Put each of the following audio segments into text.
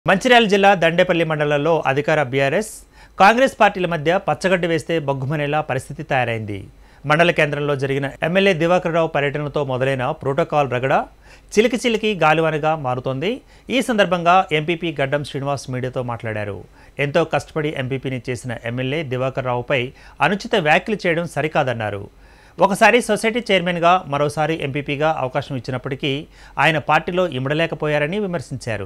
మంచిర్యాల జిల్లా దండేపల్లి మండలంలో అధికార బీఆర్ఎస్ కాంగ్రెస్ పార్టీల మధ్య పచ్చగడ్డి వేస్తే బొగ్గుమనేలా పరిస్థితి తయారైంది మండల కేంద్రంలో జరిగిన ఎమ్మెల్యే దివాకర్ రావు పర్యటనతో మొదలైన ప్రోటోకాల్ రగడ చిలికి చిలికి గాలివానగా మారుతోంది ఈ సందర్భంగా ఎంపీపీ గడ్డం శ్రీనివాస్ మీడియాతో మాట్లాడారు ఎంతో కష్టపడి ఎంపీపీని చేసిన ఎమ్మెల్యే దివాకర్ రావుపై అనుచిత వ్యాఖ్యలు చేయడం సరికాదన్నారు ఒకసారి సొసైటీ చైర్మన్గా మరోసారి ఎంపీపీగా అవకాశం ఇచ్చినప్పటికీ ఆయన పార్టీలో ఇమడలేకపోయారని విమర్శించారు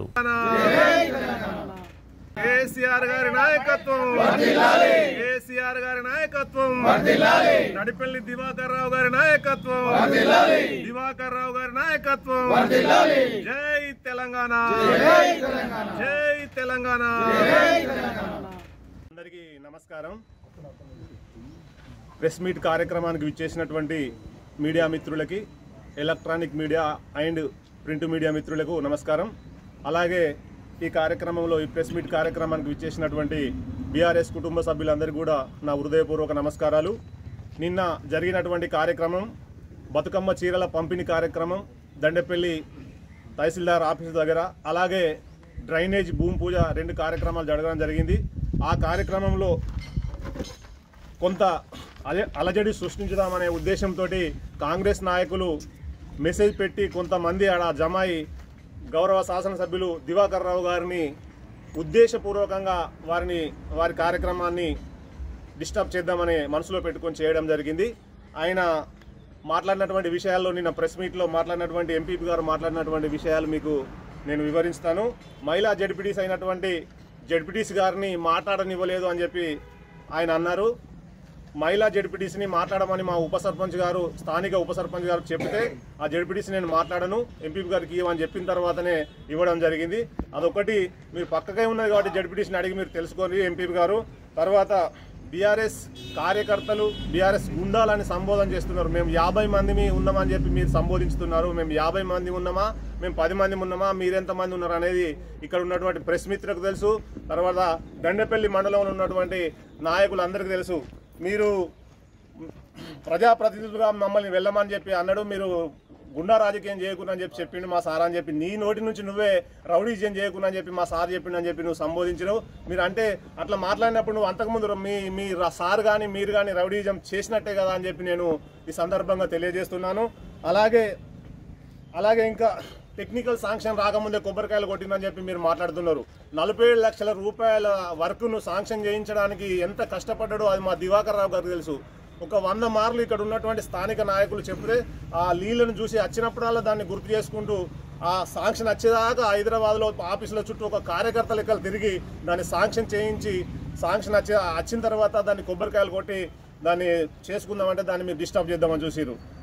కేసీఆర్ గారి నాయకత్వం కేసీఆర్ గారి నాయకత్వం నడిపల్లి దివాకర్ రావు గారి నాయకత్వం దివాకర్ రావు గారి నాయకత్వం జై తెలంగాణ జై తెలంగాణ అందరికీ నమస్కారం ప్రెస్ మీట్ కార్యక్రమానికి విచ్చేసినటువంటి మీడియా మిత్రులకి electronic media and print media మిత్రులకు నమస్కారం అలాగే ఈ కార్యక్రమంలో ఈ ప్రెస్ మీట్ కార్యక్రమానికి విచ్చేసినటువంటి బీఆర్ఎస్ కుటుంబ సభ్యులందరికీ కూడా నా హృదయపూర్వక నమస్కారాలు నిన్న జరిగినటువంటి కార్యక్రమం బతుకమ్మ చీరల పంపిణీ కార్యక్రమం దండెపల్లి తహసీల్దార్ ఆఫీస్ దగ్గర అలాగే డ్రైనేజ్ భూమి పూజ రెండు కార్యక్రమాలు జరగడం జరిగింది ఆ కార్యక్రమంలో కొంత అదే అలజడి సృష్టించుదామనే ఉద్దేశంతో కాంగ్రెస్ నాయకులు మెసేజ్ పెట్టి కొంతమంది ఆడ జమాయి గౌరవ శాసనసభ్యులు దివాకర్ రావు గారిని ఉద్దేశపూర్వకంగా వారిని వారి కార్యక్రమాన్ని డిస్టర్బ్ చేద్దామని మనసులో పెట్టుకొని చేయడం జరిగింది ఆయన మాట్లాడినటువంటి విషయాల్లో నిన్న ప్రెస్ మీట్లో మాట్లాడినటువంటి ఎంపీపీ గారు మాట్లాడినటువంటి విషయాలు మీకు నేను వివరిస్తాను మహిళా జడ్పీటీస్ అయినటువంటి జడ్పీటీస్ గారిని మాట్లాడనివ్వలేదు అని చెప్పి ఆయన అన్నారు మహిళా జడ్పీటీసీని మాట్లాడమని మా ఉప సర్పంచ్ గారు స్థానిక ఉప సర్పంచ్ గారు చెప్తే ఆ జడ్పీటీసీ నేను మాట్లాడను ఎంపీ గారికి ఇవ్వని చెప్పిన తర్వాతనే ఇవ్వడం జరిగింది అదొకటి మీరు పక్కకే ఉన్నది కాబట్టి జడ్పీటీసీని అడిగి మీరు తెలుసుకోండి ఎంపీ గారు తర్వాత బీఆర్ఎస్ కార్యకర్తలు బీఆర్ఎస్ గుండాలని సంబోధన చేస్తున్నారు మేము యాభై మంది ఉన్నామని చెప్పి మీరు సంబోధిస్తున్నారు మేము యాభై మంది ఉన్నామా మేము పది మంది ఉన్నామా మీరెంత మంది ఉన్నారు అనేది ఇక్కడ ఉన్నటువంటి ప్రెస్ మిత్రులకు తెలుసు తర్వాత దండపల్లి మండలంలో ఉన్నటువంటి నాయకులందరికీ తెలుసు మీరు ప్రజాప్రతినిధులుగా మమ్మల్ని వెళ్ళమని చెప్పి అన్నాడు మీరు గుండా రాజకీయం చేయకుండా అని చెప్పి చెప్పిండు మా సార్ అని చెప్పి నీ నోటి నుంచి నువ్వే రౌడీజం చేయకుండా అని చెప్పి మా సార్ చెప్పిండు అని చెప్పి నువ్వు సంబోధించినావు మీరు అంటే అట్లా మాట్లాడినప్పుడు నువ్వు అంతకుముందు మీ మీ రా- సార్ కానీ మీరు కానీ రౌడీజం చేసినట్టే కదా అని చెప్పి నేను ఈ సందర్భంగా తెలియజేస్తున్నాను అలాగే అలాగే ఇంకా టెక్నికల్ శాంక్షన్ రాకముందే కొబ్బరికాయలు కొట్టిందని చెప్పి మీరు మాట్లాడుతున్నారు నలభై ఏడు లక్షల రూపాయల వర్క్ను శాంక్షన్ చేయించడానికి ఎంత కష్టపడ్డాడో అది మా దివాకర్ రావు గారికి తెలుసు ఒక వంద మార్లు ఇక్కడ ఉన్నటువంటి స్థానిక నాయకులు చెప్తే ఆ లీలను చూసి వచ్చినప్పుడల్లా దాన్ని గుర్తు చేసుకుంటూ ఆ శాంక్షన్ వచ్చేదాకా హైదరాబాద్లో ఆఫీసుల చుట్టూ ఒక కార్యకర్త లెక్కలు తిరిగి దాన్ని శాంక్షన్ చేయించి శాంక్షన్ వచ్చే వచ్చిన తర్వాత దాన్ని కొబ్బరికాయలు కొట్టి దాన్ని చేసుకుందామంటే దాన్ని మీరు డిస్టర్బ్ చేద్దామని చూసిరు